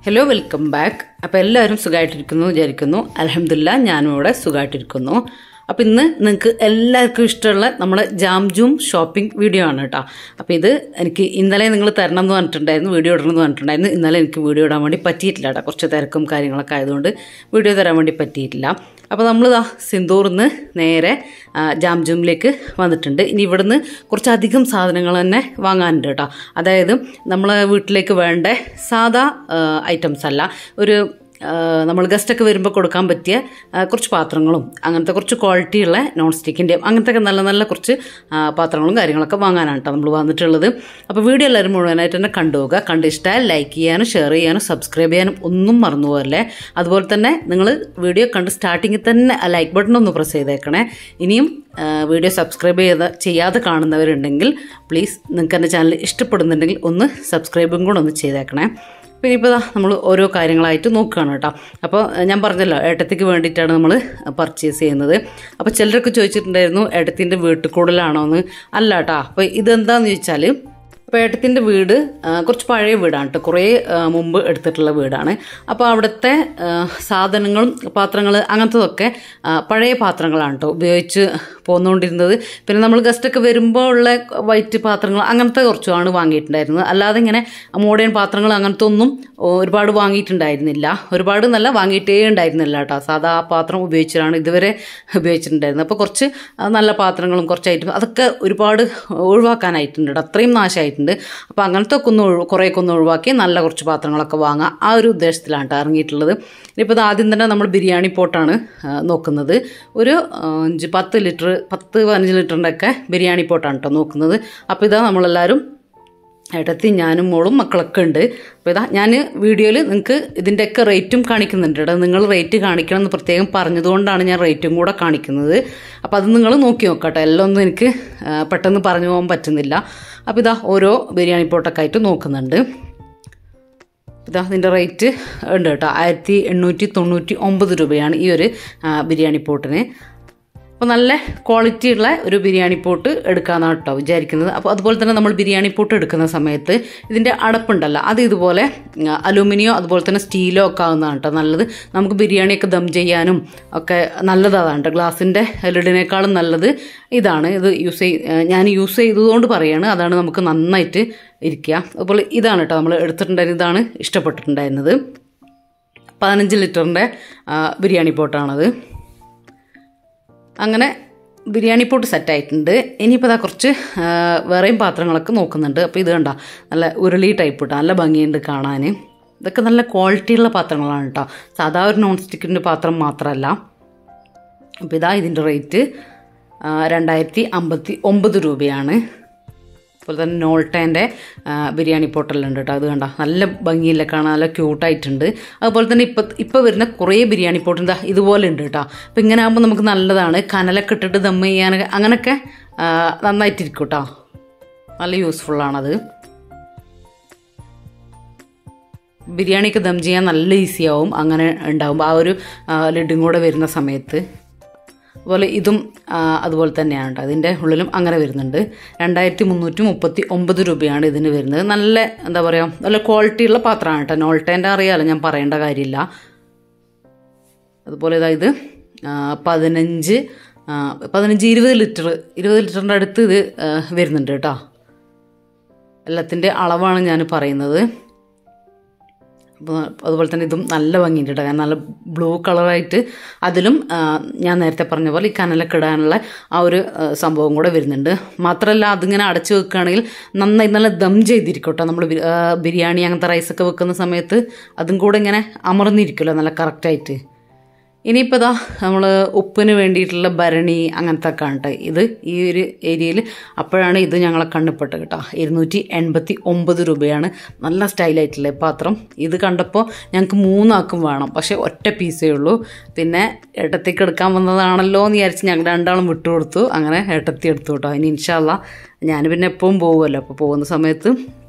hello welcome back അപ്പോൾ എല്ലാവരും സുഖമായിട്ടിരിക്കുന്നു വിചാരിക്കുന്നു അലഹമില്ല ഞാനും ഇവിടെ സുഖമായിട്ടിരിക്കുന്നു അപ്പോൾ ഇന്ന് നിങ്ങൾക്ക് എല്ലാവർക്കും ഇഷ്ടമുള്ള നമ്മുടെ ജാം ജൂം ഷോപ്പിംഗ് വീഡിയോ ആണ് കേട്ടോ അപ്പോൾ ഇത് എനിക്ക് ഇന്നലെ നിങ്ങൾ തരണം എന്ന് പറഞ്ഞിട്ടുണ്ടായിരുന്നു വീഡിയോ ഇടണം എന്ന് പറഞ്ഞിട്ടുണ്ടായിരുന്നു ഇന്നലെ എനിക്ക് വീഡിയോ ഇടാൻ വേണ്ടി പറ്റിയിട്ടില്ല കേട്ടോ കുറച്ച് തിരക്കും കാര്യങ്ങളൊക്കെ ആയതുകൊണ്ട് വീഡിയോ തരാൻ വേണ്ടി പറ്റിയിട്ടില്ല അപ്പോൾ നമ്മളിതാ സിന്ദൂറിൽ നിന്ന് നേരെ ആ, ജാം ജൂമിലേക്ക് വന്നിട്ടുണ്ട് ഇനി ഇവിടുന്ന് കുറച്ചധികം സാധനങ്ങൾ തന്നെ വാങ്ങാനുണ്ട് കേട്ടോ അതായത് നമ്മളെ വീട്ടിലേക്ക് വേണ്ട സാധാ ഐറ്റംസ് അല്ല ഒരു ആ, നമ്മൾ ഗസ്റ്റൊക്കെ വരുമ്പോൾ കൊടുക്കാൻ പറ്റിയ ആ, കുറച്ച് പാത്രങ്ങളും അങ്ങനത്തെ കുറച്ച് ക്വാളിറ്റിയുള്ള നോൺ സ്റ്റിക്കിൻ്റെയും അങ്ങനത്തെ ഒക്കെ നല്ല നല്ല കുറച്ച് ആ, പാത്രങ്ങളും കാര്യങ്ങളൊക്കെ വാങ്ങാനാണ് കേട്ടോ നമ്മൾ വന്നിട്ടുള്ളത് അപ്പോൾ വീഡിയോ എല്ലാവരും മുഴുവനായിട്ട് തന്നെ കണ്ടുപോകുക കണ്ട് ഇഷ്ടമായാൽ ലൈക്ക് ചെയ്യാനും ഷെയർ ചെയ്യാനും സബ്സ്ക്രൈബ് ചെയ്യാനും ഒന്നും മറന്നു പോകല്ലേ അതുപോലെ തന്നെ നിങ്ങൾ വീഡിയോ കണ്ട് സ്റ്റാർട്ടിങ്ങിൽ തന്നെ ആ ലൈക്ക് ബട്ടൺ ഒന്ന് പ്രസ് ചെയ്തേക്കണേ ഇനിയും ആ, വീഡിയോ സബ്സ്ക്രൈബ് ചെയ്ത ചെയ്യാതെ കാണുന്നവരുണ്ടെങ്കിൽ പ്ലീസ് നിങ്ങൾക്ക് എൻ്റെ ചാനൽ ഇഷ്ടപ്പെടുന്നുണ്ടെങ്കിൽ ഒന്ന് സബ്സ്ക്രൈബും കൂടെ ഒന്ന് ചെയ്തേക്കണേ പിന്നെ ഇപ്പോൾ നമ്മൾ ഓരോ കാര്യങ്ങളായിട്ട് നോക്കുകയാണ് കേട്ടോ അപ്പോൾ ഞാൻ പറഞ്ഞല്ലോ ഏട്ടത്തിക്ക് വേണ്ടിയിട്ടാണ് നമ്മൾ പർച്ചേസ് ചെയ്യുന്നത് അപ്പോൾ ചിലരൊക്കെ ചോദിച്ചിട്ടുണ്ടായിരുന്നു ഏട്ടത്തിൻ്റെ വീട്ടിൽ കൂടുതലാണോ എന്ന് അല്ല കേട്ടോ അപ്പോൾ ഇതെന്താണെന്ന് ചോദിച്ചാൽ അപ്പോൾ ഏട്ടത്തിൻ്റെ വീട് ആ, കുറച്ച് പഴയ വീടാണ് കേട്ടോ കുറേ ആ, മുമ്പ് എടുത്തിട്ടുള്ള വീടാണ് അപ്പോൾ അവിടുത്തെ ആ, സാധനങ്ങളും പാത്രങ്ങൾ അങ്ങനത്തതൊക്കെ ആ, പഴയ പാത്രങ്ങളാണ് കേട്ടോ ഉപയോഗിച്ച് പോന്നുകൊണ്ടിരുന്നത് പിന്നെ നമ്മൾ ഗസ്റ്റൊക്കെ വരുമ്പോൾ ഉള്ള വൈറ്റ് പാത്രങ്ങൾ അങ്ങനത്തെ കുറച്ചുമാണ് വാങ്ങിയിട്ടുണ്ടായിരുന്നത് അല്ലാതെ ഇങ്ങനെ മോഡേൺ പാത്രങ്ങൾ അങ്ങനത്തെ ഒന്നും ഒരുപാട് വാങ്ങിയിട്ടുണ്ടായിരുന്നില്ല ഒരുപാട് നല്ല വാങ്ങിയിട്ടേ ഉണ്ടായിരുന്നില്ല കേട്ടോ സാധാ പാത്രം ഉപയോഗിച്ചിട്ടാണ് ഇതുവരെ ഉപയോഗിച്ചിട്ടുണ്ടായിരുന്നത് അപ്പോൾ കുറച്ച് ആ, നല്ല പാത്രങ്ങളും കുറച്ച് ഐറ്റം അതൊക്കെ ഒരുപാട് ഒഴിവാക്കാനായിട്ടുണ്ട് കേട്ടോ അത്രയും നാശമായിട്ടുണ്ട് അപ്പോൾ അങ്ങനത്തെ ഒക്കെ ഒന്ന് ഒഴിവ് കുറേയൊക്കെ ഒന്ന് ഒഴിവാക്കി നല്ല കുറച്ച് പാത്രങ്ങളൊക്കെ വാങ്ങാം ആ ഒരു ഉദ്ദേശത്തിലാണ് കേട്ടോ ഇറങ്ങിയിട്ടുള്ളത് ഇനിയിപ്പോൾ ഇത് ആദ്യം തന്നെ നമ്മൾ ബിരിയാണി പോട്ടാണ് ആ, നോക്കുന്നത് ഒരു ആ, അഞ്ച് പത്ത് ലിറ്റർ പത്ത് പതിനഞ്ച് ലിറ്ററിൻ്റെ ഒക്കെ ബിരിയാണി പോട്ടാണ് കേട്ടോ നോക്കുന്നത് അപ്പോൾ ഇതാ നമ്മളെല്ലാവരും ഏട്ടത്തി ഞാനും മോളും മക്കളൊക്കെ ഉണ്ട് അപ്പോൾ ഇതാ ഞാൻ വീഡിയോയിൽ നിങ്ങൾക്ക് ഇതിൻ്റെയൊക്കെ റേറ്റും കാണിക്കുന്നുണ്ട് കേട്ടോ നിങ്ങൾ റേറ്റ് കാണിക്കണം എന്ന് പ്രത്യേകം പറഞ്ഞതുകൊണ്ടാണ് ഞാൻ റേറ്റും കൂടെ കാണിക്കുന്നത് അപ്പോൾ അത് നിങ്ങൾ നോക്കി നോക്കട്ടെ എല്ലാം ഒന്നും എനിക്ക് ആ, പെട്ടെന്ന് പറഞ്ഞു പോകാൻ പറ്റുന്നില്ല അപ്പോൾ ഇതാ ഓരോ ബിരിയാണി പോട്ടൊക്കെ ആയിട്ട് നോക്കുന്നുണ്ട് ഇതാ ഇതിൻ്റെ റേറ്റ് ഉണ്ട് കേട്ടോ ആയിരത്തി എണ്ണൂറ്റി തൊണ്ണൂറ്റി ഒമ്പത് രൂപയാണ് ഈ ഒരു ആ, ബിരിയാണി പോട്ടിന് അപ്പോൾ നല്ല ക്വാളിറ്റി ഉള്ള ഒരു ബിരിയാണി പോട്ട് എടുക്കാമെന്നാണ് കേട്ടോ വിചാരിക്കുന്നത് അപ്പോൾ അതുപോലെ തന്നെ നമ്മൾ ബിരിയാണി പോട്ട് എടുക്കുന്ന സമയത്ത് ഇതിൻ്റെ അടപ്പുണ്ടല്ലോ അത് ഇതുപോലെ ആ, അലൂമിനിയോ അതുപോലെ തന്നെ സ്റ്റീലോ ഒക്കെ ആവുന്നതാണ് കേട്ടോ നല്ലത് നമുക്ക് ബിരിയാണിയൊക്കെ ദം ചെയ്യാനും ഒക്കെ നല്ലതാണ് കേട്ടോ ഗ്ലാസിൻ്റെ ലിഡിനേക്കാളും നല്ലത് ഇതാണ് ഇത് യൂസ് ചെയ് ഞാൻ യൂസ് ചെയ്തതുകൊണ്ട് പറയാണ് അതാണ് നമുക്ക് നന്നായിട്ട് ഇരിക്കുക അതുപോലെ ഇതാണ് കേട്ടോ നമ്മൾ എടുത്തിട്ടുണ്ടായിരുന്നത് ഇതാണ് ഇഷ്ടപ്പെട്ടിട്ടുണ്ടായിരുന്നത് പതിനഞ്ച് ലിറ്ററിൻ്റെ ബിരിയാണി പോട്ടാണത് അങ്ങനെ ബിരിയാണി പോട്ട് സെറ്റായിട്ടുണ്ട് ഇനിയിപ്പോൾ അതാ കുറച്ച് ആ, വേറെയും പാത്രങ്ങളൊക്കെ നോക്കുന്നുണ്ട് അപ്പോൾ ഇത് കണ്ട നല്ല ഉരുളി ടൈപ്പ് കേട്ടോ നല്ല ഭംഗിയുണ്ട് കാണാൻ ഇതൊക്കെ നല്ല ക്വാളിറ്റിയുള്ള പാത്രങ്ങളാണ് കേട്ടോ സാധാ ഒരു നോൺ സ്റ്റിക്കിൻ്റെ പാത്രം മാത്രമല്ല അപ്പോൾ ഇതാ ഇതിൻ്റെ റേറ്റ് ആ, രണ്ടായിരത്തി അമ്പത്തി ഒമ്പത് രൂപയാണ് അതുപോലെ തന്നെ നോൾട്ടേൻ്റെ ബിരിയാണി പോട്ടെല്ലാം ഉണ്ട് കേട്ടോ അത് കണ്ട നല്ല ഭംഗിയില്ല കാണാൻ നല്ല ക്യൂട്ടായിട്ടുണ്ട് അതുപോലെ തന്നെ ഇപ്പം ഇപ്പോൾ വരുന്ന കുറേ ബിരിയാണി പോട്ട് എന്താ ഇതുപോലെ ഉണ്ട് കേട്ടോ അപ്പോൾ ഇങ്ങനെ ആകുമ്പോൾ നമുക്ക് നല്ലതാണ് കനലൊക്കെ ഇട്ടിട്ട് ദം ചെയ്യാനൊക്കെ അങ്ങനെയൊക്കെ ആ, നന്നായിട്ടിരിക്കും കേട്ടോ നല്ല യൂസ്ഫുള്ളാണത് ബിരിയാണിയൊക്കെ ദം ചെയ്യാൻ നല്ല ഈസിയാവും അങ്ങനെ ഉണ്ടാവും ആ ഒരു ലഡും കൂടെ വരുന്ന സമയത്ത് അതുപോലെ ഇതും ആ, അതുപോലെ തന്നെയാണ് കേട്ടോ അതിൻ്റെ ഉള്ളിലും അങ്ങനെ വരുന്നുണ്ട് രണ്ടായിരത്തി മുന്നൂറ്റി മുപ്പത്തി ഒമ്പത് രൂപയാണ് ഇതിന് വരുന്നത് നല്ല എന്താ പറയുക നല്ല ക്വാളിറ്റിയുള്ള പാത്രമാണ് കേട്ടോ നോൾട്ടേൻ്റെ അറിയാമല്ലോ ഞാൻ പറയേണ്ട കാര്യമില്ല അതുപോലെ ഇതാ ഇത് ആ, പതിനഞ്ച് ആ, പതിനഞ്ച് ഇരുപത് ലിറ്റർ ഇരുപത് ലിറ്ററിൻ്റെ അടുത്ത് ഇത് ആ, വരുന്നുണ്ട് കേട്ടോ എല്ലാത്തിൻ്റെ അളവാണ് ഞാൻ പറയുന്നത് അപ്പോൾ അതുപോലെ തന്നെ ഇതും നല്ല ഭംഗിയുണ്ട് കേട്ടോ കാരണം നല്ല ബ്ലൂ കളറായിട്ട് അതിലും ആ, ഞാൻ നേരത്തെ പറഞ്ഞ പോലെ ഈ കനലൊക്കെ ഇടാനുള്ള ആ ഒരു ആ, സംഭവം കൂടെ വരുന്നുണ്ട് മാത്രമല്ല അതിങ്ങനെ അടച്ചു വെക്കുകയാണെങ്കിൽ നന്നായി നല്ല ദം ചെയ്തിരിക്കും കേട്ടോ നമ്മൾ ബിരിയാണി അങ്ങനത്തെ റൈസൊക്കെ വെക്കുന്ന സമയത്ത് അതും കൂടെ ഇങ്ങനെ അമർന്നിരിക്കുമല്ലോ നല്ല കറക്റ്റായിട്ട് ഇനിയിപ്പോൾ ഇതാ നമ്മൾ ഉപ്പിന് വേണ്ടിയിട്ടുള്ള ഭരണി അങ്ങനത്തെ ഒക്കെ ആണ് ട്ടോ ഇത് ഈ ഒരു ഏരിയയിൽ അപ്പോഴാണ് ഇത് ഞങ്ങളെ കണ്ണിപ്പെട്ടത് കേട്ടോ ഇരുന്നൂറ്റി എൺപത്തി ഒമ്പത് രൂപയാണ് നല്ല സ്റ്റൈലായിട്ടുള്ള പാത്രം ഇത് കണ്ടപ്പോൾ ഞങ്ങൾക്ക് മൂന്നാക്കും വേണം പക്ഷേ ഒറ്റ പീസേ ഉള്ളൂ പിന്നെ ഏട്ടത്തേക്ക് എടുക്കാൻ വന്നതാണല്ലോ എന്ന് വിചാരിച്ച് ഞങ്ങൾ രണ്ടാളും വിട്ടുകൊടുത്തു അങ്ങനെ ഏട്ടത്തി എടുത്തു കേട്ടോ ഇനി ഇൻഷാല്ല ഞാൻ പിന്നെ എപ്പോഴും പോകുമല്ലോ അപ്പോൾ പോകുന്ന സമയത്ത്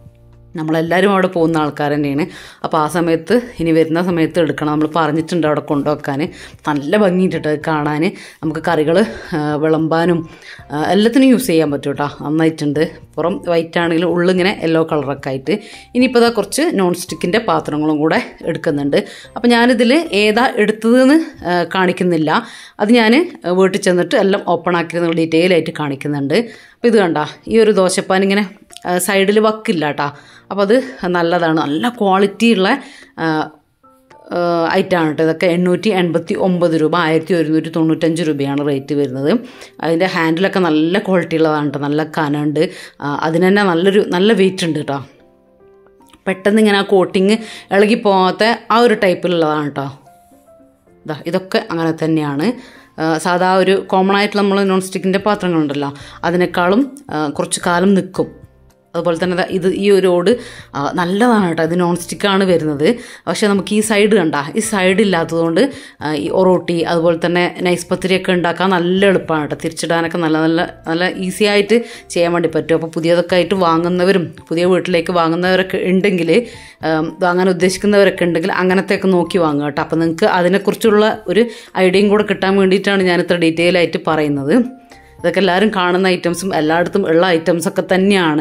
നമ്മളെല്ലാവരും അവിടെ പോകുന്ന ആൾക്കാർ തന്നെയാണ് അപ്പോൾ ആ സമയത്ത് ഇനി വരുന്ന സമയത്ത് എടുക്കണം നമ്മൾ പറഞ്ഞിട്ടുണ്ട് അവിടെ കൊണ്ടുവെക്കാൻ നല്ല ഭംഗിയിട്ടിട്ട് കാണാൻ നമുക്ക് കറികൾ വിളമ്പാനും ആ, എല്ലാത്തിനും യൂസ് ചെയ്യാൻ പറ്റും കേട്ടോ നന്നായിട്ടുണ്ട് പുറം വൈറ്റ് ആണെങ്കിലും ഉള്ളിങ്ങനെ യെല്ലോ കളറൊക്കെ ആയിട്ട് ഇനിയിപ്പോൾ ഇതാ കുറച്ച് നോൺ സ്റ്റിക്കിൻ്റെ പാത്രങ്ങളും കൂടെ എടുക്കുന്നുണ്ട് അപ്പോൾ ഞാനിതിൽ ഏതാ എടുത്തതെന്ന് ആ, കാണിക്കുന്നില്ല അത് ഞാൻ വീട്ടിൽ ചെന്നിട്ട് എല്ലാം ഓപ്പൺ ആക്കി ഡീറ്റെയിൽ ആയിട്ട് കാണിക്കുന്നുണ്ട് അപ്പോൾ ഇത് കണ്ട ഈ ഒരു ദോശപ്പാൻ ഇങ്ങനെ സൈഡിൽ വക്കില്ല കേട്ടോ അപ്പോൾ അത് നല്ലതാണ് നല്ല ക്വാളിറ്റിയുള്ള ഐറ്റമാണ് കേട്ടോ ഇതൊക്കെ എണ്ണൂറ്റി എൺപത്തി ഒമ്പത് രൂപ ആയിരത്തി ഒരുന്നൂറ്റി തൊണ്ണൂറ്റഞ്ച് രൂപയാണ് റേറ്റ് വരുന്നത് അതിൻ്റെ ഹാൻഡിലൊക്കെ നല്ല ക്വാളിറ്റി ഉള്ളതാണ് കേട്ടോ നല്ല കനമുണ്ട് ആ, അതിന് തന്നെ നല്ലൊരു നല്ല വെയിറ്റ് ഉണ്ട് കേട്ടോ പെട്ടെന്ന് ഇങ്ങനെ ആ കോട്ടിങ് ഇളകി പോകാത്ത ആ ഒരു ടൈപ്പിലുള്ളതാണ് കേട്ടോ ഇതാ ഇതൊക്കെ അങ്ങനെ തന്നെയാണ് ആ, സാധാ ഒരു കോമൺ ആയിട്ട് നമ്മൾ നോൺ സ്റ്റിക്കിൻ്റെ പാത്രങ്ങളുണ്ടല്ലോ അതിനേക്കാളും ആ, കുറച്ച് കാലം നിൽക്കും അതുപോലെ തന്നെ ദാ ഇത് ഈ ഒരു ഓട് ആ, നല്ലതാണ് കേട്ടോ ഇത് നോൺ സ്റ്റിക്കാണ് വരുന്നത് പക്ഷേ നമുക്ക് ഈ സൈഡ് കണ്ട ഈ സൈഡ് ഇല്ലാത്തതുകൊണ്ട് ആ, ഈ ഒറോട്ടി അതുപോലെ തന്നെ നൈസ് പത്തിരിയൊക്കെ ഉണ്ടാക്കാൻ നല്ല എളുപ്പമാണ് കേട്ടോ തിരിച്ചിടാനൊക്കെ നല്ല നല്ല നല്ല ഈസി ആയിട്ട് ചെയ്യാൻ വേണ്ടി പറ്റും അപ്പോൾ പുതിയതൊക്കെ ആയിട്ട് വാങ്ങുന്നവരും പുതിയ വീട്ടിലേക്ക് വാങ്ങുന്നവരൊക്കെ ഉണ്ടെങ്കിൽ ആം, വാങ്ങാൻ ഉദ്ദേശിക്കുന്നവരൊക്കെ ഉണ്ടെങ്കിൽ അങ്ങനത്തെയൊക്കെ നോക്കി വാങ്ങുക കേട്ടോ അപ്പോൾ നിങ്ങൾക്ക് അതിനെക്കുറിച്ചുള്ള ഒരു ഐഡിയയും കൂടെ കിട്ടാൻ വേണ്ടിയിട്ടാണ് ഞാൻ ഇത്ര ഡീറ്റെയിൽ ആയിട്ട് പറയുന്നത് ഇതൊക്കെ എല്ലാവരും കാണുന്ന ഐറ്റംസും എല്ലായിടത്തും ഉള്ള ഐറ്റംസൊക്കെ തന്നെയാണ്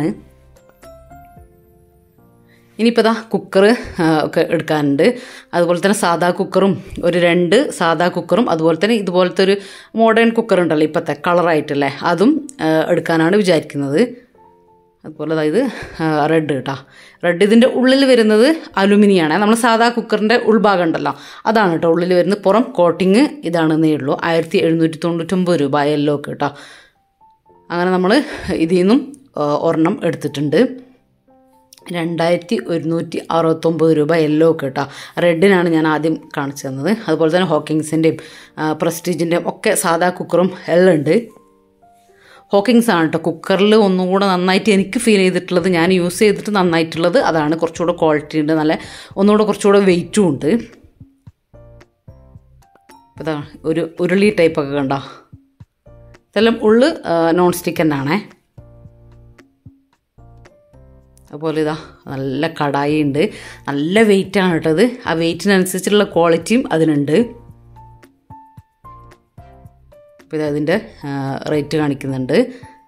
ഇനിയിപ്പോൾ ഇതാ കുക്കർ ഒക്കെ എടുക്കാനുണ്ട് അതുപോലെ തന്നെ സാദാ കുക്കറും ഒരു രണ്ട് സാദാ കുക്കറും അതുപോലെ തന്നെ ഇതുപോലത്തെ ഒരു മോഡേൺ കുക്കർ ഉണ്ടല്ലോ ഇപ്പോഴത്തെ കളറായിട്ടല്ലേ അതും ആ, എടുക്കാനാണ് വിചാരിക്കുന്നത് അതുപോലെ അതായത് റെഡ് കേട്ടോ റെഡ് ഇതിൻ്റെ ഉള്ളിൽ വരുന്നത് അലുമിനിയാണ് നമ്മൾ സാദാ കുക്കറിൻ്റെ ഉൾഭാഗം ഉണ്ടല്ലോ അതാണ് കേട്ടോ ഉള്ളിൽ വരുന്നത് പുറം കോട്ടിങ് ഇതാണെന്നേ ഉള്ളൂ ആയിരത്തി എഴുന്നൂറ്റി തൊണ്ണൂറ്റൊമ്പത് രൂപ യെല്ലോ കേട്ടോ അങ്ങനെ നമ്മൾ ഇതിൽ നിന്നും ആ, ഒരെണ്ണം എടുത്തിട്ടുണ്ട് രണ്ടായിരത്തി ഒരുന്നൂറ്റി അറുപത്തൊമ്പത് രൂപ യെല്ലോ ഒക്കെ കേട്ടോ റെഡിനാണ് ഞാൻ ആദ്യം കാണിച്ചു തന്നത് അതുപോലെ തന്നെ ഹോക്കിങ്സിൻ്റെയും പ്രസ്റ്റീജിൻ്റെയും ഒക്കെ സാദാ കുക്കറും എല്ലാം ഉണ്ട് ഹോക്കിങ്സ് ആണ് കേട്ടോ കുക്കറിൽ ഒന്നുകൂടെ നന്നായിട്ട് എനിക്ക് ഫീൽ ചെയ്തിട്ടുള്ളത് ഞാൻ യൂസ് ചെയ്തിട്ട് നന്നായിട്ടുള്ളത് അതാണ് കുറച്ചുകൂടെ ക്വാളിറ്റി ഉണ്ട് നല്ല ഒന്നുകൂടെ കുറച്ചുകൂടെ വെയിറ്റും ഉണ്ട് ഇപ്പം ഇതാ ഒരു ഉരുളി ടൈപ്പൊക്കെ കണ്ടോ ഇതെല്ലാം ഉള്ളു നോൺ സ്റ്റിക്ക് തന്നെയാണേ അതുപോലെ ഇതാ നല്ല കടായി ഉണ്ട് നല്ല വെയിറ്റാണ് കേട്ടത് ആ വെയിറ്റിനനുസരിച്ചുള്ള ക്വാളിറ്റിയും അതിനുണ്ട് അപ്പോൾ ഇത് അതിൻ്റെ റേറ്റ് കാണിക്കുന്നുണ്ട്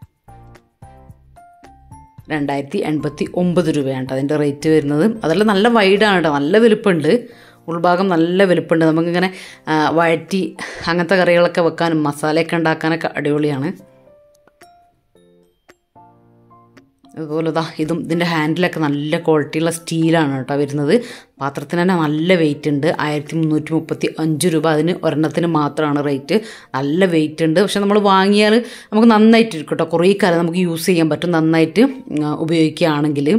രണ്ടായിരത്തി എൺപത്തി ഒമ്പത് രൂപയാണ് കേട്ടോ അതിൻ്റെ റേറ്റ് വരുന്നത് അതെല്ലാം നല്ല വൈഡാണ് കേട്ടോ നല്ല വലുപ്പമുണ്ട് ഉൾഭാഗം നല്ല വലുപ്പമുണ്ട് നമുക്കിങ്ങനെ ആ, വഴറ്റി അങ്ങനത്തെ കറികളൊക്കെ വെക്കാനും മസാലയൊക്കെ ഉണ്ടാക്കാനൊക്കെ അടിപൊളിയാണ് അതുപോലെ ഇതാ ഇതും ഇതിൻ്റെ ഹാൻഡിലൊക്കെ നല്ല ക്വാളിറ്റിയുള്ള സ്റ്റീലാണ് കേട്ടോ വരുന്നത് പാത്രത്തിന് തന്നെ നല്ല വെയിറ്റ് ഉണ്ട് ആയിരത്തി മുന്നൂറ്റി മുപ്പത്തി അഞ്ച് രൂപ അതിന് ഒരെണ്ണത്തിന് മാത്രമാണ് റേറ്റ് നല്ല വെയിറ്റ് ഉണ്ട് പക്ഷെ നമ്മൾ വാങ്ങിയാൽ നമുക്ക് നന്നായിട്ട് ഇരിക്കും കേട്ടോ കുറേ കാലം നമുക്ക് യൂസ് ചെയ്യാൻ പറ്റും നന്നായിട്ട് ഉം, ഉപയോഗിക്കുകയാണെങ്കിൽ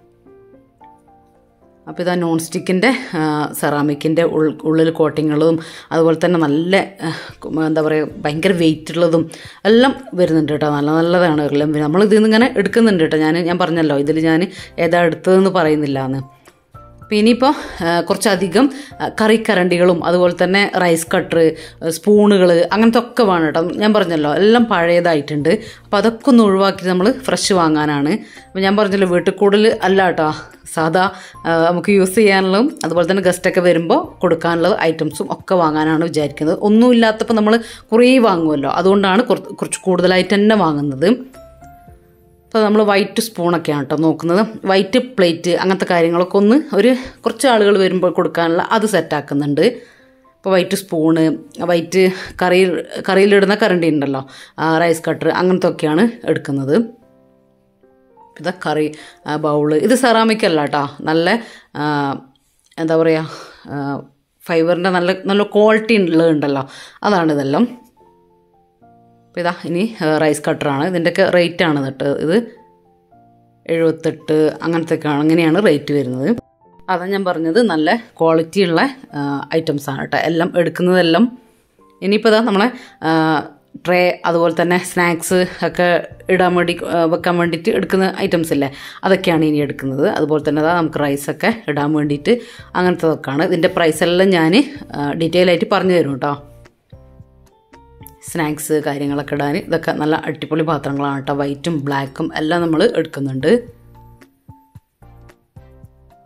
അപ്പോൾ ഇതാ നോൺ സ്റ്റിക്കിൻ്റെ സെറാമിക്കിൻ്റെ ഉൾ ഉള്ളിൽ കോട്ടിങ്ങുള്ളതും അതുപോലെ തന്നെ നല്ല ആ, കും- എന്താ പറയുക ഭയങ്കര വെയിറ്റ് ഉള്ളതും എല്ലാം വരുന്നുണ്ട് കേട്ടോ നല്ല നല്ലതാണ് എല്ലാം നമ്മൾ ഇതിൽ നിന്ന് ഇങ്ങനെ എടുക്കുന്നുണ്ട് കേട്ടോ ഞാൻ ഞാൻ പറഞ്ഞല്ലോ ഇതിൽ ഞാൻ ഏതാ എടുത്തതെന്ന് പറയുന്നില്ല എന്ന് അപ്പോൾ ഇനിയിപ്പോൾ കുറച്ചധികം ആ, കറിക്കരണ്ടികളും അതുപോലെ തന്നെ റൈസ് കട്ടർ സ്പൂണുകൾ അങ്ങനത്തെ ഒക്കെ വേണം കേട്ടോ ഞാൻ പറഞ്ഞല്ലോ എല്ലാം പഴയതായിട്ടുണ്ട് അപ്പോൾ അതൊക്കെ ഒന്ന് ഒഴിവാക്കി നമ്മൾ ഫ്രഷ് വാങ്ങാനാണ് അപ്പോൾ ഞാൻ പറഞ്ഞല്ലോ വീട്ടിൽ കൂടുതൽ അല്ല കേട്ടോ സാധാ ആ, നമുക്ക് യൂസ് ചെയ്യാനുള്ളതും അതുപോലെ തന്നെ ഗസ്റ്റൊക്കെ വരുമ്പോൾ കൊടുക്കാനുള്ള ഐറ്റംസും ഒക്കെ വാങ്ങാനാണ് വിചാരിക്കുന്നത് ഒന്നുമില്ലാത്തപ്പോൾ നമ്മൾ കുറേ വാങ്ങുമല്ലോ അതുകൊണ്ടാണ് കുറ- കുറച്ച് കൂടുതലായിട്ട് തന്നെ വാങ്ങുന്നത് അപ്പോൾ നമ്മൾ വൈറ്റ് സ്പൂണൊക്കെയാണ് കേട്ടോ നോക്കുന്നത് വൈറ്റ് പ്ലേറ്റ് അങ്ങനത്തെ കാര്യങ്ങളൊക്കെ ഒന്ന് ഒരു കുറച്ച് ആളുകൾ വരുമ്പോൾ കൊടുക്കാനുള്ള അത് സെറ്റാക്കുന്നുണ്ട് ഇപ്പോൾ വൈറ്റ് സ്പൂണ് വൈറ്റ് കറി കറിയിലിടുന്ന കറണ്ടി ഉണ്ടല്ലോ ആ, റൈസ് കട്ടർ അങ്ങനത്തെ ഒക്കെയാണ് എടുക്കുന്നത് ഇത് കറി ആ, ബൗള് ഇത് സെറാമിക് അല്ല കേട്ടോ നല്ല ആ, എന്താ പറയുക ഫൈബറിൻ്റെ നല്ല നല്ല ക്വാളിറ്റി ഉള്ളതുണ്ടല്ലോ അതാണ് ഇതെല്ലാം അപ്പോൾ ഇതാ ഇനി റൈസ് കട്ടറാണ് ഇതിൻ്റെയൊക്കെ റേറ്റാണ് കേട്ടോ ഇത് എഴുപത്തെട്ട് അങ്ങനത്തെയൊക്കെയാണ് അങ്ങനെയാണ് റേറ്റ് വരുന്നത് അതാ ഞാൻ പറഞ്ഞത് നല്ല ക്വാളിറ്റിയുള്ള ഐറ്റംസാണ് കേട്ടോ എല്ലാം എടുക്കുന്നതെല്ലാം ഇനിയിപ്പോൾ ഇതാ നമ്മളെ ട്രേ അതുപോലെ തന്നെ സ്നാക്സ് ഒക്കെ ഇടാൻ വേണ്ടി ആ, വെക്കാൻ വേണ്ടിയിട്ട് എടുക്കുന്ന ഐറ്റംസ് ഇല്ലേ അതൊക്കെയാണ് ഇനി എടുക്കുന്നത് അതുപോലെ തന്നെ അതാ നമുക്ക് റൈസൊക്കെ ഇടാൻ വേണ്ടിയിട്ട് അങ്ങനത്തതൊക്കെയാണ് ഇതിൻ്റെ പ്രൈസ് എല്ലാം ഞാൻ ഡീറ്റെയിൽ ആയിട്ട് പറഞ്ഞു തരും കേട്ടോ സ്നാക്സ് കാര്യങ്ങളൊക്കെ ഇടാൻ ഇതൊക്കെ നല്ല അടിപൊളി പാത്രങ്ങളാണ് കേട്ടോ വൈറ്റും ബ്ലാക്കും എല്ലാം നമ്മൾ എടുക്കുന്നുണ്ട്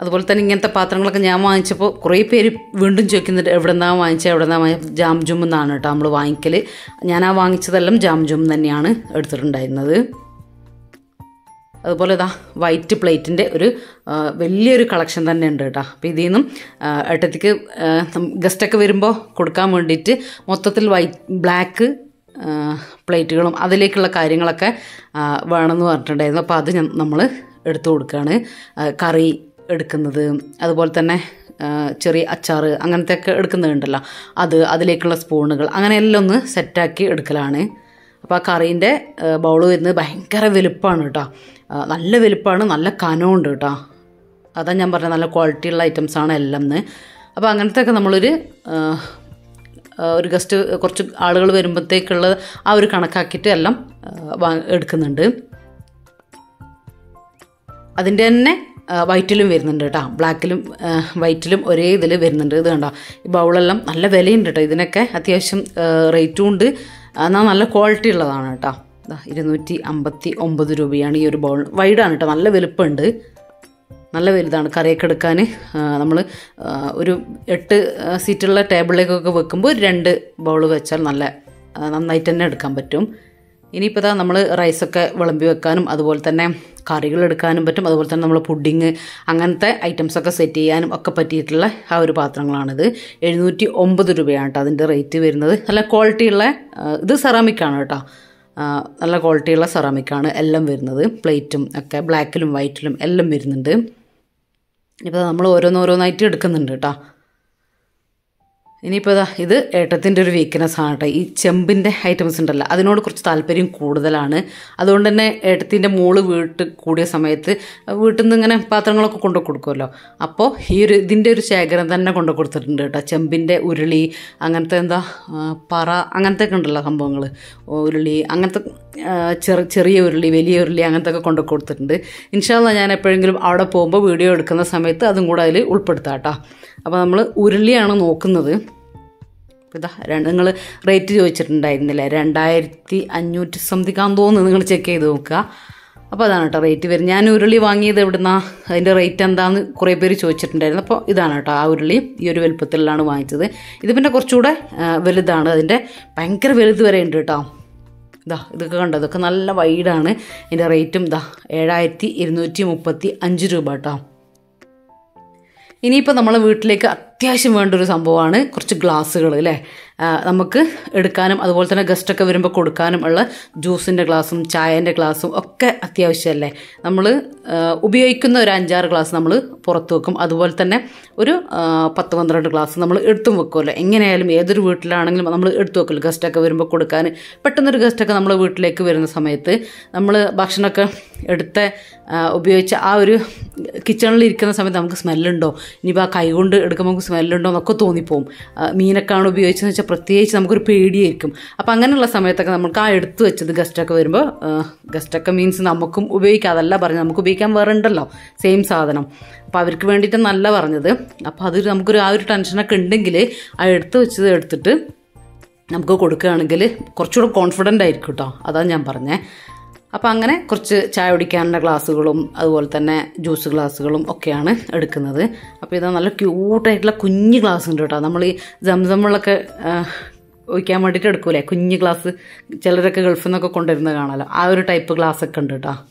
അതുപോലെ തന്നെ ഇങ്ങനത്തെ പാത്രങ്ങളൊക്കെ ഞാൻ വാങ്ങിച്ചപ്പോൾ കുറേ പേര് വീണ്ടും ചോദിക്കുന്നുണ്ട് എവിടെ നിന്നാണ് വാങ്ങിച്ചത് എവിടെ നിന്നാണ് വാങ്ങിച്ചത് ജാം ജും എന്നാണ് കേട്ടോ നമ്മൾ വാങ്ങിക്കൽ ഞാൻ ആ വാങ്ങിച്ചതെല്ലാം ജാം ജും തന്നെയാണ് എടുത്തിട്ടുണ്ടായിരുന്നത് അതുപോലെ ഇതാ വൈറ്റ് പ്ലേറ്റിൻ്റെ ഒരു ആ, വലിയൊരു കളക്ഷൻ തന്നെ ഉണ്ട് കേട്ടോ അപ്പോൾ ഇതിൽ നിന്നും ആ, ഏട്ടത്തിക്ക് ഗസ്റ്റൊക്കെ വരുമ്പോൾ കൊടുക്കാൻ വേണ്ടിയിട്ട് മൊത്തത്തിൽ വൈറ്റ് ബ്ലാക്ക് പ്ലേറ്റുകളും അതിലേക്കുള്ള കാര്യങ്ങളൊക്കെ ആ, വേണമെന്ന് പറഞ്ഞിട്ടുണ്ടായിരുന്നു അപ്പോൾ അത് നമ്മൾ എടുത്തു കൊടുക്കുകയാണ് ആ, കറി എടുക്കുന്നത് അതുപോലെ തന്നെ ആ, ചെറിയ അച്ചാറ് അങ്ങനത്തെ ഒക്കെ എടുക്കുന്നുണ്ടല്ലോ അത് അതിലേക്കുള്ള സ്പൂണുകൾ അങ്ങനെ എല്ലാം ഒന്ന് സെറ്റാക്കി എടുക്കലാണ് അപ്പോൾ ആ കറീൻ്റെ ബൗൾ വരുന്നത് ഭയങ്കര വലുപ്പമാണ് കേട്ടോ ആ, നല്ല വലുപ്പമാണ് നല്ല കനമുണ്ട് കേട്ടോ അതാ ഞാൻ പറഞ്ഞത് നല്ല ക്വാളിറ്റിയുള്ള ഐറ്റംസാണ് എല്ലാം എന്ന് അപ്പോൾ അങ്ങനത്തെ ഒക്കെ നമ്മളൊരു ആ, ആ, ഒരു ഗസ്റ്റ് കുറച്ച് ആളുകൾ വരുമ്പോഴത്തേക്കുള്ള ആ ഒരു കണക്കാക്കിയിട്ട് എല്ലാം ആ, വാ- എടുക്കുന്നുണ്ട് അതിൻ്റെ തന്നെ ആ, വൈറ്റിലും വരുന്നുണ്ട് കേട്ടോ ബ്ലാക്കിലും ആ, വൈറ്റിലും ഒരേ ഇതിൽ വരുന്നുണ്ട് ഇത് കണ്ടോ ഈ ബൗളെല്ലാം നല്ല വിലയുണ്ട് കേട്ടോ ഇതിനൊക്കെ അത്യാവശ്യം ആ, റേറ്റും ഉണ്ട് എന്നാൽ നല്ല ക്വാളിറ്റി ഉള്ളതാണ് കേട്ടോ ദാ ഇരുന്നൂറ്റി അമ്പത്തി ഒമ്പത് രൂപയാണ് ഈ ഒരു ബൗൾ വൈഡാണ് കേട്ടോ നല്ല വലുപ്പമുണ്ട് നല്ല വലുതാണ് കറിയൊക്കെ എടുക്കാൻ നമ്മൾ ഒരു എട്ട് ആ, സീറ്റുള്ള ടേബിളിലേക്കൊക്കെ വെക്കുമ്പോൾ ഒരു രണ്ട് ബൗൾ വെച്ചാൽ നല്ല ആ, നന്നായിട്ട് തന്നെ എടുക്കാൻ പറ്റും ഇനിയിപ്പോൾ ഇതാ നമ്മൾ റൈസൊക്കെ വിളമ്പി വെക്കാനും അതുപോലെ തന്നെ കറികൾ എടുക്കാനും പറ്റും അതുപോലെ തന്നെ നമ്മൾ പുഡിങ് അങ്ങനത്തെ ഐറ്റംസൊക്കെ സെറ്റ് ചെയ്യാനും ഒക്കെ പറ്റിയിട്ടുള്ള ആ ഒരു പാത്രങ്ങളാണിത് എഴുന്നൂറ്റി ഒമ്പത് രൂപയാണ് കേട്ടോ അതിൻ്റെ റേറ്റ് വരുന്നത് നല്ല ക്വാളിറ്റിയുള്ള ആ, ഇത് സെറാമിക്കാണ് കേട്ടോ ആ, നല്ല ക്വാളിറ്റിയുള്ള സെറാമിക്കാണ് എല്ലാം വരുന്നത് പ്ലേറ്റും ഒക്കെ ബ്ലാക്കിലും വൈറ്റിലും എല്ലാം വരുന്നുണ്ട് ഇപ്പോൾ നമ്മൾ ഓരോന്നോരോന്നായിട്ട് എടുക്കുന്നുണ്ട് കേട്ടോ ഇനിയിപ്പോൾ ഇതാ ഇത് ഏട്ടത്തിൻ്റെ ഒരു വീക്ക്നെസ് ആണ് കേട്ടോ ഈ ചെമ്പിൻ്റെ ഐറ്റംസ് ഉണ്ടല്ലോ അതിനോട് കുറച്ച് താല്പര്യം കൂടുതലാണ് അതുകൊണ്ട് തന്നെ ഏട്ടത്തിൻ്റെ മോള് വീട്ടിൽ കൂടിയ സമയത്ത് വീട്ടിൽ നിന്ന് ഇങ്ങനെ പാത്രങ്ങളൊക്കെ കൊണ്ടു കൊടുക്കുമല്ലോ അപ്പോൾ ഈ ഒരു ഇതിൻ്റെ ഒരു ശേഖരം തന്നെ കൊണ്ടു കൊടുത്തിട്ടുണ്ട് കേട്ടോ ചെമ്പിൻ്റെ ഉരുളി അങ്ങനത്തെ എന്താ ആ, പറ അങ്ങനത്തെ ഒക്കെ ഉണ്ടല്ലോ സംഭവങ്ങൾ ഉരുളി അങ്ങനത്തെ ആ, ചെറു ചെറിയ ഉരുളി വലിയ ഉരുളി അങ്ങനത്തെ ഒക്കെ കൊണ്ടു കൊടുത്തിട്ടുണ്ട് ഇൻഷാല്ല ഞാൻ എപ്പോഴെങ്കിലും അവിടെ പോകുമ്പോൾ വീഡിയോ എടുക്കുന്ന സമയത്ത് അതും കൂടെ അതിൽ ഉൾപ്പെടുത്താം കേട്ടോ അപ്പോൾ നമ്മൾ ഉരുളിയാണ് നോക്കുന്നത് ഇതാ നിങ്ങൾ റേറ്റ് ചോദിച്ചിട്ടുണ്ടായിരുന്നില്ലേ രണ്ടായിരത്തി അഞ്ഞൂറ്റി സംതിങ് ആണെന്ന് തോന്നുന്നു നിങ്ങൾ ചെക്ക് ചെയ്ത് നോക്കുക അപ്പോൾ അതാണ് കേട്ടോ റേറ്റ് വരും ഞാൻ ഉരുളി വാങ്ങിയത് എവിടുന്നാ അതിൻ്റെ റേറ്റ് എന്താന്ന് കുറേ പേര് ചോദിച്ചിട്ടുണ്ടായിരുന്നു അപ്പോൾ ഇതാണ് കേട്ടോ ആ ഉരുളി ഈ ഒരു വലുപ്പത്തിലാണ് വാങ്ങിച്ചത് ഇത് പിന്നെ കുറച്ചുകൂടെ ആ, വലുതാണ് അതിൻ്റെ ഭയങ്കര വലുത് വരെ ഉണ്ട് കേട്ടോ ഇതാ ഇതൊക്കെ കണ്ടോ ഇതൊക്കെ നല്ല വൈഡാണ് ഇതിൻ്റെ റേറ്റും ഇതാ ഏഴായിരത്തി ഇരുന്നൂറ്റി മുപ്പത്തി അഞ്ച് രൂപ കേട്ടോ ഇനിയിപ്പോൾ നമ്മളെ വീട്ടിലേക്ക് അത്യാവശ്യം വേണ്ട ഒരു സംഭവമാണ് കുറച്ച് ഗ്ലാസ്സുകൾ അല്ലേ ആ, നമുക്ക് എടുക്കാനും അതുപോലെ തന്നെ ഗസ്റ്റൊക്കെ വരുമ്പോൾ കൊടുക്കാനും ഉള്ള ജ്യൂസിൻ്റെ ഗ്ലാസും ചായൻ്റെ ഗ്ലാസും ഒക്കെ അത്യാവശ്യമല്ലേ നമ്മൾ ഉപയോഗിക്കുന്ന ഒരു അഞ്ചാറ് ഗ്ലാസ് നമ്മൾ പുറത്ത് വെക്കും അതുപോലെ തന്നെ ഒരു ആ, പത്ത് പന്ത്രണ്ട് ഗ്ലാസ് നമ്മൾ എടുത്തും വെക്കുമല്ലോ എങ്ങനെയായാലും ഏതൊരു വീട്ടിലാണെങ്കിലും നമ്മൾ എടുത്തു വെക്കുമല്ലോ ഗസ്റ്റൊക്കെ വരുമ്പോൾ കൊടുക്കാൻ പെട്ടെന്നൊരു ഗസ്റ്റൊക്കെ നമ്മൾ വീട്ടിലേക്ക് വരുന്ന സമയത്ത് നമ്മൾ ഭക്ഷണമൊക്കെ എടുത്ത ആ, ഉപയോഗിച്ച ആ ഒരു കിച്ചണിൽ ഇരിക്കുന്ന സമയത്ത് നമുക്ക് സ്മെല്ലുണ്ടോ ഇനിയിപ്പോൾ ആ കൈ കൊണ്ട് എടുക്കുമ്പോൾ നമുക്ക് സ്മെല്ലുണ്ടോ എന്നൊക്കെ തോന്നിപ്പോവും ആ, മീനൊക്കെയാണ് ഉപയോഗിച്ചതെന്ന് വെച്ചാൽ പ്രത്യേകിച്ച് നമുക്കൊരു പേടിയായിരിക്കും അപ്പോൾ അങ്ങനെയുള്ള സമയത്തൊക്കെ നമുക്ക് ആ എടുത്തു വെച്ചത് ഗസ്റ്റൊക്കെ വരുമ്പോൾ ഗസ്റ്റൊക്കെ മീൻസ് നമുക്കും ഉപയോഗിക്കാം അതല്ല പറഞ്ഞത് നമുക്ക് ഉപയോഗിക്കാൻ വേറെ ഉണ്ടല്ലോ സെയിം സാധനം അപ്പോൾ അവർക്ക് വേണ്ടിയിട്ട് നല്ല പറഞ്ഞത് അപ്പോൾ അത് നമുക്കൊരു ആ ഒരു ടെൻഷനൊക്കെ ഉണ്ടെങ്കിൽ ആ എടുത്തു വെച്ചത് എടുത്തിട്ട് നമുക്ക് കൊടുക്കുകയാണെങ്കിൽ കുറച്ചുകൂടെ കോൺഫിഡൻ്റ് ആയിരിക്കും കേട്ടോ അതാണ് ഞാൻ പറഞ്ഞത് അപ്പോൾ അങ്ങനെ കുറച്ച് ചായ കുടിക്കാനുള്ള ഗ്ലാസ്സുകളും അതുപോലെ തന്നെ ജ്യൂസ് ഗ്ലാസ്സുകളും ഒക്കെയാണ് എടുക്കുന്നത് അപ്പോൾ ഇത് നല്ല ക്യൂട്ടായിട്ടുള്ള കുഞ്ഞ് ഗ്ലാസ് ഉണ്ട് കേട്ടോ നമ്മൾ ഈ സംസം വെള്ളമൊക്കെ ആ, ഒഴിക്കാൻ വേണ്ടിയിട്ട് എടുക്കൂലേ കുഞ്ഞ് ഗ്ലാസ് ചിലരൊക്കെ ഗൾഫിൽ നിന്നൊക്കെ കൊണ്ടുവരുന്നത് കാണാമല്ലോ ആ ഒരു ടൈപ്പ് ഗ്ലാസ് ഒക്കെ ഉണ്ട് കേട്ടോ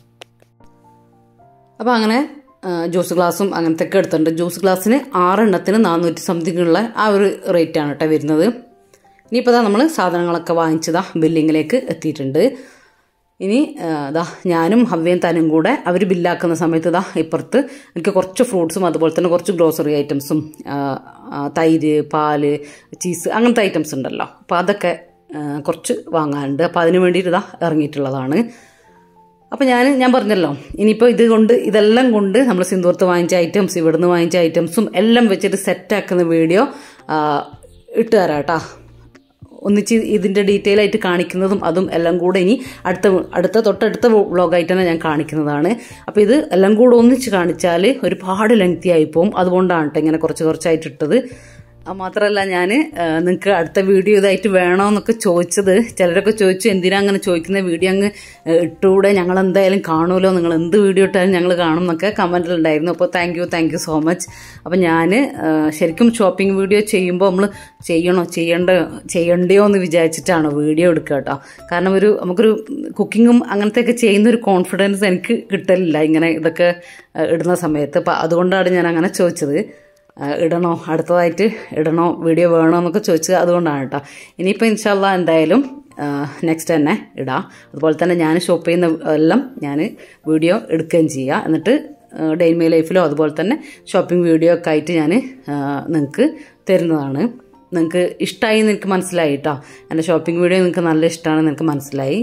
അപ്പോൾ അങ്ങനെ ആ, ജ്യൂസ് ഗ്ലാസും അങ്ങനത്തെ ഒക്കെ എടുത്തിട്ടുണ്ട് ജ്യൂസ് ഗ്ലാസ്സിന് ആറെണ്ണത്തിന് നാനൂറ്റി സംതിങ് ഉള്ള ആ ഒരു റേറ്റാണ് കേട്ടോ വരുന്നത് ഇനിയിപ്പോൾ ഇതാ നമ്മൾ സാധനങ്ങളൊക്കെ വാങ്ങിച്ചതാ ബില്ലിങ്ങിലേക്ക് എത്തിയിട്ടുണ്ട് ഇനി ആ, ദാ ഞാനും ഹവ്യയും തനും കൂടെ അവർ ബില്ലാക്കുന്ന സമയത്ത് ഇതാ ഇപ്പുറത്ത് എനിക്ക് കുറച്ച് ഫ്രൂട്ട്സും അതുപോലെ തന്നെ കുറച്ച് ഗ്രോസറി ഐറ്റംസും ആ, ആ, തൈര് പാല് ചീസ് അങ്ങനത്തെ ഐറ്റംസ് ഉണ്ടല്ലോ അപ്പോൾ അതൊക്കെ ആ, കുറച്ച് വാങ്ങാനുണ്ട് അപ്പോൾ അതിന് വേണ്ടിയിട്ട് ഇതാ ഇറങ്ങിയിട്ടുള്ളതാണ് അപ്പോൾ ഞാൻ ഞാൻ പറഞ്ഞല്ലോ ഇനിയിപ്പോൾ ഇത് കൊണ്ട് ഇതെല്ലാം കൊണ്ട് നമ്മൾ സിന്ദൂർത്ത് വാങ്ങിച്ച ഐറ്റംസ് ഇവിടുന്ന് വാങ്ങിച്ച ഐറ്റംസും എല്ലാം വെച്ചിട്ട് സെറ്റാക്കുന്ന വീഡിയോ ആ, ഇട്ട് തരാം കേട്ടോ ഒന്നിച്ച് ഇതിൻ്റെ ഡീറ്റെയിൽ ആയിട്ട് കാണിക്കുന്നതും അതും എല്ലാം കൂടെ ഇനി അടുത്ത അടുത്ത തൊട്ടടുത്ത വ്ളോഗായിട്ട് തന്നെ ഞാൻ കാണിക്കുന്നതാണ് അപ്പോൾ ഇത് എല്ലാം കൂടെ ഒന്നിച്ച് കാണിച്ചാൽ ഒരുപാട് ലെങ്തി ആയി പോകും അതുകൊണ്ടാണ് കേട്ടോ ഇങ്ങനെ കുറച്ച് കുറച്ചായിട്ട് ഇട്ടത് അത് മാത്രമല്ല ഞാൻ നിങ്ങൾക്ക് അടുത്ത വീഡിയോ ഇതായിട്ട് വേണമെന്നൊക്കെ ചോദിച്ചത് ചിലരൊക്കെ ചോദിച്ചു എന്തിനാ അങ്ങനെ ചോദിക്കുന്ന വീഡിയോ അങ്ങ് ഏഹ്, ഇട്ടുകൂടെ ഞങ്ങൾ എന്തായാലും കാണുമല്ലോ നിങ്ങൾ എന്ത് വീഡിയോ ഇട്ടാലും ഞങ്ങൾ കാണും എന്നൊക്കെ കമൻറ്റിലുണ്ടായിരുന്നു അപ്പോൾ thank you thank you so much അപ്പോൾ ഞാൻ ശരിക്കും ഷോപ്പിംഗ് വീഡിയോ ചെയ്യുമ്പോൾ നമ്മൾ ചെയ്യണോ ചെയ്യണ്ട ചെയ്യണ്ടയോ എന്ന് വിചാരിച്ചിട്ടാണ് വീഡിയോ എടുക്കുക കേട്ടോ കാരണം ഒരു നമുക്കൊരു കുക്കിങ്ങും അങ്ങനത്തെയൊക്കെ ചെയ്യുന്ന ഒരു കോൺഫിഡൻസ് എനിക്ക് കിട്ടലില്ല ഇങ്ങനെ ഇതൊക്കെ ഏഹ്, ഇടുന്ന സമയത്ത് അപ്പം അതുകൊണ്ടാണ് ഞാൻ അങ്ങനെ ചോദിച്ചത് ആ, ഇടണോ അടുത്തതായിട്ട് ഇടണോ വീഡിയോ വേണോ എന്നൊക്കെ ചോദിച്ചത് അതുകൊണ്ടാണ് കേട്ടോ ഇനിയിപ്പോൾ ഇൻഷാല്ല എന്തായാലും നെക്സ്റ്റ് തന്നെ ഇടാം അതുപോലെ തന്നെ ഞാൻ ഷോപ്പ് ചെയ്യുന്ന എല്ലാം ഞാൻ വീഡിയോ എടുക്കുകയും ചെയ്യുക എന്നിട്ട് ഡെയിൻ മൈ ലൈഫിലോ അതുപോലെ തന്നെ ഷോപ്പിംഗ് വീഡിയോ ഒക്കെ ആയിട്ട് ഞാൻ നിങ്ങൾക്ക് തരുന്നതാണ് നിങ്ങൾക്ക് ഇഷ്ടമായി എന്ന് എനിക്ക് മനസ്സിലായി കേട്ടോ എൻ്റെ ഷോപ്പിംഗ് വീഡിയോ നിങ്ങൾക്ക് നല്ല ഇഷ്ടമാണെന്ന് എനിക്ക് മനസ്സിലായി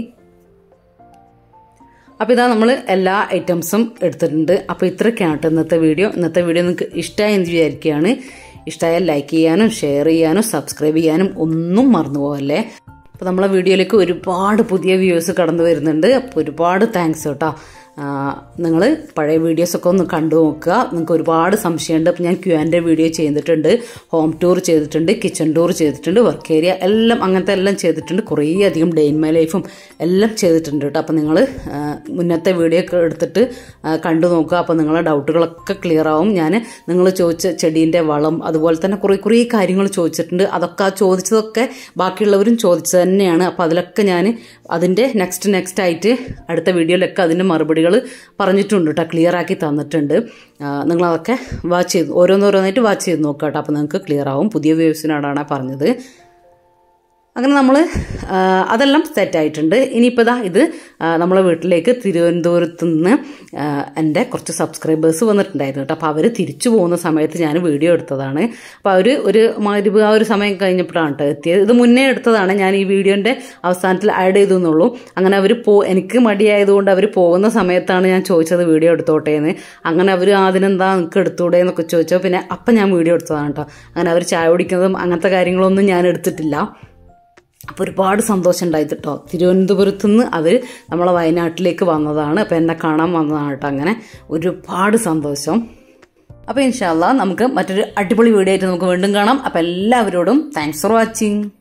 അപ്പോൾ ഇതാ നമ്മൾ എല്ലാ ഐറ്റംസും എടുത്തിട്ടുണ്ട് അപ്പോൾ ഇത്രയൊക്കെയാണ് കേട്ടോ ഇന്നത്തെ വീഡിയോ ഇന്നത്തെ വീഡിയോ നിങ്ങൾക്ക് ഇഷ്ടമായി എന്ന് വിചാരിക്കുകയാണ് ഇഷ്ടമായാൽ ലൈക്ക് ചെയ്യാനും ഷെയർ ചെയ്യാനും സബ്സ്ക്രൈബ് ചെയ്യാനും ഒന്നും മറന്നു പോകല്ലേ അപ്പോൾ നമ്മളെ വീഡിയോയിലേക്ക് ഒരുപാട് പുതിയ വ്യൂസ് കടന്നു വരുന്നുണ്ട് അപ്പോൾ ഒരുപാട് താങ്ക്സ് കേട്ടോ നിങ്ങൾ പഴയ വീഡിയോസൊക്കെ ഒന്ന് കണ്ടു നോക്കുക നിങ്ങൾക്ക് ഒരുപാട് സംശയമുണ്ട് അപ്പോൾ ഞാൻ ക്യു ആൻ്റെ വീഡിയോ ചെയ്തിട്ടുണ്ട് ഹോം ടൂർ ചെയ്തിട്ടുണ്ട് കിച്ചൺ ടൂർ ചെയ്തിട്ടുണ്ട് വർക്ക് ഏരിയ എല്ലാം അങ്ങനത്തെ എല്ലാം ചെയ്തിട്ടുണ്ട് കുറേ അധികം ഡേ ഇൻ മൈ ലൈഫും എല്ലാം ചെയ്തിട്ടുണ്ട് കേട്ടോ അപ്പോൾ നിങ്ങൾ മുന്നത്തെ വീഡിയോ ഒക്കെ എടുത്തിട്ട് ആ, കണ്ടു നോക്കുക അപ്പോൾ നിങ്ങളെ ഡൗട്ടുകളൊക്കെ ക്ലിയർ ആവും ഞാൻ നിങ്ങൾ ചോദിച്ച ചെടീൻ്റെ വളം അതുപോലെ തന്നെ കുറേ കുറേ കാര്യങ്ങൾ ചോദിച്ചിട്ടുണ്ട് അതൊക്കെ ആ ചോദിച്ചതൊക്കെ ബാക്കിയുള്ളവരും ചോദിച്ചത് തന്നെയാണ് അപ്പോൾ അതിലൊക്കെ ഞാൻ അതിൻ്റെ നെക്സ്റ്റ് നെക്സ്റ്റ് ആയിട്ട് അടുത്ത വീഡിയോയിലൊക്കെ അതിൻ്റെ മറുപടികൾ പറഞ്ഞിട്ടുണ്ട് കേട്ടോ ക്ലിയർ ആക്കി തന്നിട്ടുണ്ട് ആ, നിങ്ങളതൊക്കെ വാച്ച് ചെയ്ത് ഓരോന്നോരോന്നായിട്ട് വാച്ച് ചെയ്ത് നോക്കുക കേട്ടോ അപ്പോൾ നിങ്ങൾക്ക് ക്ലിയർ ആവും പുതിയ വ്യൂസിനോടാണ് പറഞ്ഞത് അങ്ങനെ നമ്മൾ അതെല്ലാം സെറ്റായിട്ടുണ്ട് ഇനിയിപ്പോൾ ഇതാ ഇത് ആ, നമ്മളെ വീട്ടിലേക്ക് തിരുവനന്തപുരത്ത് നിന്ന് ആ, എൻ്റെ കുറച്ച് സബ്സ്ക്രൈബേഴ്സ് വന്നിട്ടുണ്ടായിരുന്നു കേട്ടോ അപ്പോൾ അവർ തിരിച്ചു പോകുന്ന സമയത്ത് ഞാൻ വീഡിയോ എടുത്തതാണ് അപ്പോൾ അവർ ഒരു മരുവ് ആ ഒരു സമയം കഴിഞ്ഞപ്പോഴാണ് കേട്ടോ എത്തിയത് ഇത് മുന്നേ എടുത്തതാണ് ഞാൻ ഈ വീഡിയോൻ്റെ അവസാനത്തിൽ ആഡ് ചെയ്തു എന്നുള്ളൂ അങ്ങനെ അവർ പോ എനിക്ക് മടിയായതുകൊണ്ട് അവർ പോകുന്ന സമയത്താണ് ഞാൻ ചോദിച്ചത് വീഡിയോ എടുത്തോട്ടെ എന്ന് അങ്ങനെ അവർ അതിനെന്താ നിങ്ങൾക്ക് എടുത്തൂടെ എന്നൊക്കെ ചോദിച്ചപ്പോൾ പിന്നെ അപ്പം ഞാൻ വീഡിയോ എടുത്തതാണ് കേട്ടോ അങ്ങനെ അവർ ചായ കുടിക്കുന്നതും അങ്ങനത്തെ കാര്യങ്ങളൊന്നും ഞാൻ എടുത്തിട്ടില്ല അപ്പോൾ ഒരുപാട് സന്തോഷം ഉണ്ടായി കേട്ടോ തിരുവനന്തപുരത്ത് നിന്ന് അവർ നമ്മളെ വയനാട്ടിലേക്ക് വന്നതാണ് അപ്പോൾ എന്നെ കാണാൻ വന്നതാണ് കേട്ടോ അങ്ങനെ ഒരുപാട് സന്തോഷം അപ്പോൾ ഇൻഷാല്ല നമുക്ക് മറ്റൊരു അടിപൊളി വീഡിയോ ആയിട്ട് നമുക്ക് വീണ്ടും കാണാം അപ്പോൾ എല്ലാവരോടും താങ്ക്സ് ഫോർ വാച്ചിങ്